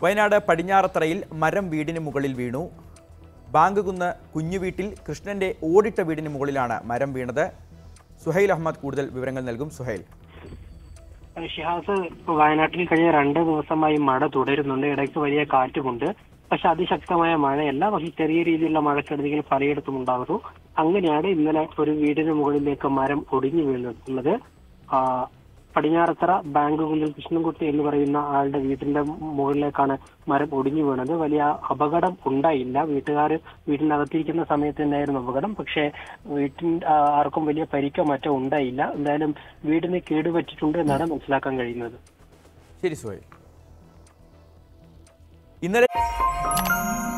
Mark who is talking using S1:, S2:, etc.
S1: വയനാട് പടിഞ്ഞാറത്തറയിൽ മരം വീടിന് മുകളിൽ വീണു ബാങ്ക് കുന്ന് കുഞ്ഞുവീട്ടിൽ കൃഷ്ണന്റെ ഓടിട്ട വീടിന് മുകളിലാണ് മരം വീണത് സുഹൈൽ അഹമ്മദ് കൂടുതൽ വിവരങ്ങൾ നൽകും സുഹൈൽ
S2: ഷിഹാസ് ഇപ്പൊ വയനാട്ടിൽ കഴിഞ്ഞ രണ്ട് ദിവസമായി മഴ തുടരുന്നുണ്ട് ഇടയ്ക്ക് വലിയ കാറ്റുമുണ്ട് പക്ഷെ അതിശക്തമായ മഴയല്ല പക്ഷെ ചെറിയ രീതിയിലുള്ള മഴക്കെടുതികൾ പലയിടത്തും ഉണ്ടാകുന്നു അങ്ങനെയാണ് ഇന്നലെ ഒരു വീടിന് മുകളിലേക്ക് മരം ഒടിഞ്ഞു വീണിട്ടുള്ളത് ആ, പടിഞ്ഞാറത്തറ ബാങ്ക് കുന്നിൽ കൃഷ്ണൻകുട്ടി എന്ന് പറയുന്ന ആളുടെ വീടിന്റെ മുകളിലേക്കാണ് മരം ഒടിഞ്ഞു വീണത് വലിയ അപകടം ഉണ്ടായില്ല വീട്ടുകാർ വീട്ടിനകത്തിരിക്കുന്ന സമയത്ത് തന്നെയായിരുന്നു അപകടം പക്ഷേ വീട്ടിൻ ആ, ആർക്കും വലിയ പരിക്കോ മറ്റോ ഉണ്ടായില്ല എന്തായാലും വീടിന് കേടുപറ്റിയിട്ടുണ്ട് എന്നാണ് മനസ്സിലാക്കാൻ കഴിയുന്നത്
S1: ശരി സുഹൈൽ ഇന്നലെ